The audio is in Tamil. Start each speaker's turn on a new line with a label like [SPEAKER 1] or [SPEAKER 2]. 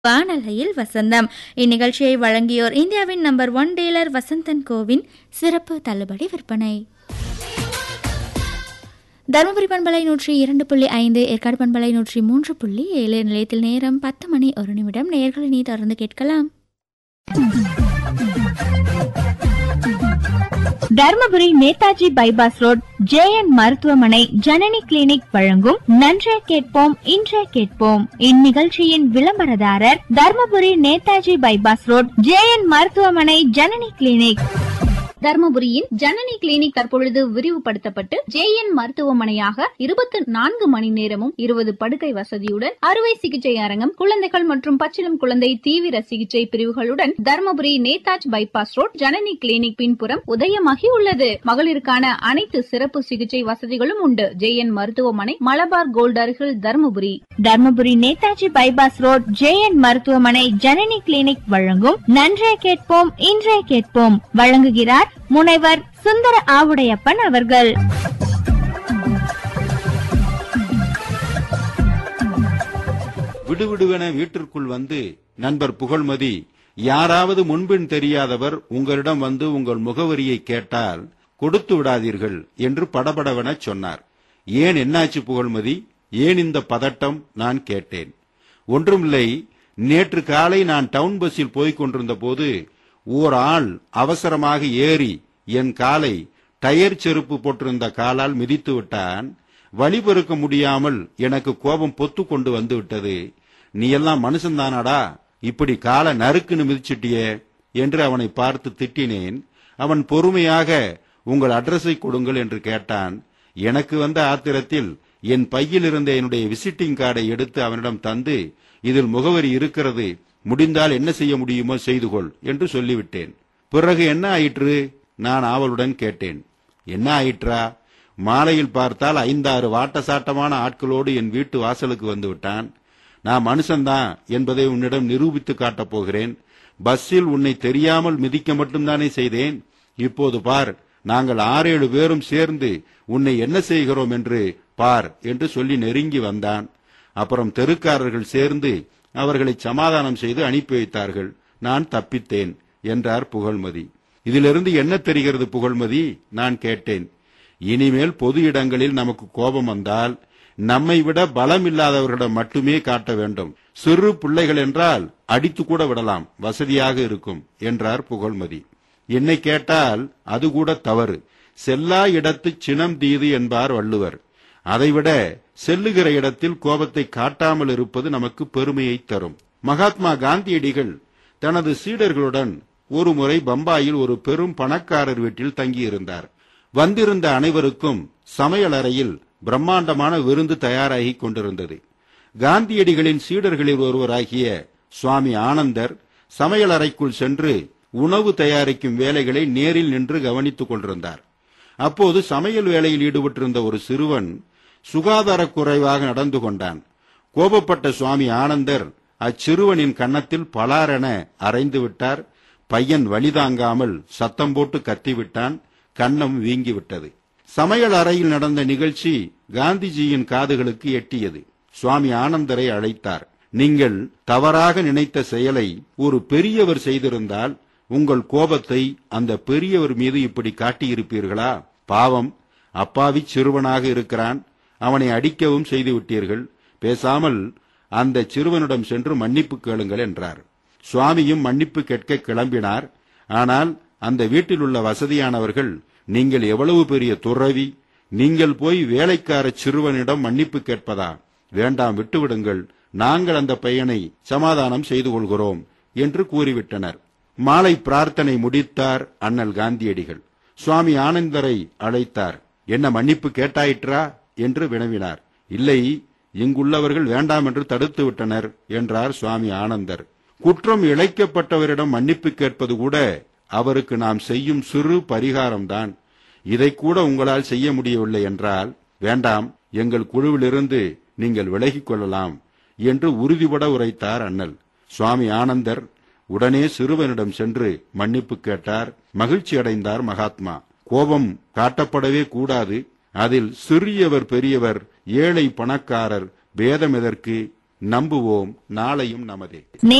[SPEAKER 1] வானலையில் வசந்தம் இந்நிகழ்ச்சியை வழங்கியோர் இந்தியாவின் நம்பர் ஒன் டீலர் வசந்தன் கோவின் சிறப்பு தள்ளுபடி விற்பனை தருமபுரி பண்பலை நூற்றி இரண்டு புள்ளி ஐந்து ஏற்காடு பண்பலை நூற்றி மூன்று புள்ளி ஏழு நிலையத்தில் நேரம் பத்து மணி ஒரு நிமிடம் நேர்களை நீ தொடர்ந்து கேட்கலாம்
[SPEAKER 2] Dharmapuri Netaji bypass road JN மருத்துவமனை ஜனனி கிளினிக் வழங்கும் நன்றே கேட்போம் இன்றே கேட்போம் இந்நிகழ்ச்சியின் விளம்பரதாரர் Dharmapuri Netaji bypass road JN மருத்துவமனை ஜனனி கிளினிக்
[SPEAKER 3] தர்மபுரியின் ஜனனி கிளினிக் தற்பொழுது விரிவுபடுத்தப்பட்டு ஜேஎன் மருத்துவமனையாக இருபத்தி நான்கு மணி நேரமும் இருபது படுக்கை வசதியுடன் அறுவை சிகிச்சை அரங்கம் குழந்தைகள் மற்றும் பச்சிளம் குழந்தை தீவிர சிகிச்சை பிரிவுகளுடன் Dharmapuri Netaji bypass road Janani clinic பின்புறம் உதயமாகி உள்ளது மகளிருக்கான அனைத்து சிறப்பு சிகிச்சை வசதிகளும் உண்டு ஜேஎன் மருத்துவமனை மலபார் கோல்ட் அருகில் Dharmapuri
[SPEAKER 2] Dharmapuri Netaji bypass road JN மருத்துவமனை ஜனனி கிளினிக் வழங்கும் நன்றே கேட்போம் இன்றே கேட்போம் வழங்குகிறார் முனைவர் சுந்தர ஆவுடையப்பன் அவர்கள்
[SPEAKER 4] விடுவிடுவென வீட்டிற்குள் வந்து நண்பர் புகழ்மதி யாராவது முன்பின் தெரியாதவர் உங்களிடம் வந்து உங்கள் முகவரியை கேட்டால் கொடுத்து விடாதீர்கள் என்று படபடவென சொன்னார் ஏன் என்னாச்சு புகழ்மதி ஏன் இந்த பதட்டம் நான் கேட்டேன் ஒன்றுமில்லை நேற்று காலை நான் டவுன் பஸ்ஸில் போய்க் கொண்டிருந்த போது ஓர் ஆள் அவசரமாக ஏறி என் காலை டயர் செருப்பு போட்டிருந்த காலால் மிதித்து விட்டான் வழி பொறுக்க முடியாமல் எனக்கு கோபம் பொத்து கொண்டு வந்து விட்டது நீ எல்லாம் மனுஷன்தானாடா இப்படி காலை நறுக்குன்னு மிதிச்சிட்டியே என்று அவனை பார்த்து திட்டினேன் அவன் பொறுமையாக உங்கள் அட்ரஸை கொடுங்கள் என்று கேட்டான் எனக்கு வந்த ஆத்திரத்தில் என் பையில் இருந்த என்னுடைய விசிட்டிங் கார்டை எடுத்து அவனிடம் தந்து இதில் முகவரி இருக்கிறது முடிந்தால் என்ன செய்ய முடியுமோ செய்து கொள் என்று சொல்லிவிட்டேன் பிறகு என்ன ஆயிற்று நான் ஆவலுடன் கேட்டேன் என்ன ஆயிற்றா மாலையில் பார்த்தால் ஐந்தாறு வாட்டசாட்டமான ஆட்களோடு என் வீட்டு வாசலுக்கு வந்து விட்டான் நான் மனுஷன்தான் என்பதை உன்னிடம் நிரூபித்து காட்டப் போகிறேன் பஸ்ஸில் உன்னை தெரியாமல் மிதிக்க மட்டும்தானே செய்தேன் இப்போது பார் நாங்கள் ஆறேழு பேரும் சேர்ந்து உன்னை என்ன செய்கிறோம் என்று பார் என்று சொல்லி நெருங்கி வந்தான் அப்புறம் தெருக்காரர்கள் சேர்ந்து அவர்களை சமாதானம் செய்து அனுப்பி வைத்தார்கள் நான் தப்பித்தேன் என்றார் புகழ்மதி இதிலிருந்து என்ன தெரிகிறது புகழ்மதி நான் கேட்டேன் இனிமேல் பொது இடங்களில் நமக்கு கோபம் வந்தால் நம்மை விட பலம் இல்லாதவர்களிடம் மட்டுமே காட்ட வேண்டும் சிறு பிள்ளைகள் என்றால் அடித்து கூட விடலாம் வசதியாக இருக்கும் என்றார் புகழ்மதி என்னை கேட்டால் அது கூட தவறு செல்லா இடத்து சினம் தீது என்பார் வள்ளுவர் அதைவிட செல்லுகிற இடத்தில் கோபத்தை காட்டாமல் இருப்பது நமக்கு பெருமையை தரும் மகாத்மா காந்தியடிகள் தனது சீடர்களுடன் ஒருமுறை பம்பாயில் ஒரு பெரும் பணக்காரர் வீட்டில் தங்கியிருந்தார் வந்திருந்த அனைவருக்கும் சமையலறையில் பிரம்மாண்டமான விருந்து தயாராகி கொண்டிருந்தது காந்தியடிகளின் சீடர்களில் ஒருவராகிய சுவாமி ஆனந்தர் சமையலறைக்குள் சென்று உணவு தயாரிக்கும் வேலைகளை நேரில் நின்று கவனித்துக் கொண்டிருந்தார் அப்போது சமையல் வேலையில் ஈடுபட்டிருந்த ஒரு சிறுவன் சுகாதார குறைவாக நடந்து கொண்டான் கோபப்பட்ட சுவாமி ஆனந்தர் அச்சிறுவனின் கன்னத்தில் பலாரென அரைந்து விட்டார் பையன் வழிதாங்காமல் சத்தம் போட்டு கத்திவிட்டான் கன்னம் வீங்கிவிட்டது சமையல் அறையில் நடந்த நிகழ்ச்சி காந்திஜியின் காதுகளுக்கு எட்டியது சுவாமி ஆனந்தரை அழைத்தார் நீங்கள் தவறாக நினைத்த செயலை ஒரு பெரியவர் செய்திருந்தால் உங்கள் கோபத்தை அந்த பெரியவர் மீது இப்படி காட்டியிருப்பீர்களா பாவம் அப்பாவி சிறுவனாக இருக்கிறான் அவனை அடிக்கவும் செய்து விட்டீர்கள் பேசாமல் அந்த சிறுவனிடம் சென்று மன்னிப்பு கேளுங்கள் என்றார் சுவாமியும் மன்னிப்பு கேட்க கிளம்பினார் ஆனால் அந்த வீட்டில் உள்ள வசதியானவர்கள் நீங்கள் எவ்வளவு பெரிய துறவி நீங்கள் போய் வேலைக்கார சிறுவனிடம் மன்னிப்பு கேட்பதா வேண்டாம் விட்டுவிடுங்கள் நாங்கள் அந்த பையனை சமாதானம் செய்து கொள்கிறோம் என்று கூறிவிட்டனர் மாலை பிரார்த்தனை முடித்தார் அண்ணல் காந்தியடிகள் சுவாமி ஆனந்தரை அழைத்தார் என்ன மன்னிப்பு கேட்டாயிற்றா என்று வினவினார் இல்லை இங்குள்ளவர்கள் வேண்டாம் என்று தடுத்து விட்டனர் என்றார் சுவாமி ஆனந்தர் குற்றம் இழைக்கப்பட்டவரிடம் மன்னிப்பு கேட்பது கூட அவருக்கு நாம் செய்யும் சிறு பரிகாரம்தான் இதை கூட உங்களால் செய்ய முடியவில்லை என்றால் வேண்டாம் எங்கள் குழுவிலிருந்து நீங்கள் விலகிக் கொள்ளலாம் என்று உறுதிபட உரைத்தார் அண்ணல் சுவாமி ஆனந்தர் உடனே சிறுவனிடம் சென்று மன்னிப்பு கேட்டார் மகிழ்ச்சி அடைந்தார் மகாத்மா கோபம் காட்டப்படவே கூடாது அதில் சிறியவர் பெரியவர் ஏழை பணக்காரர் பேதம் எதற்கு நம்புவோம் நாளையும் நமதே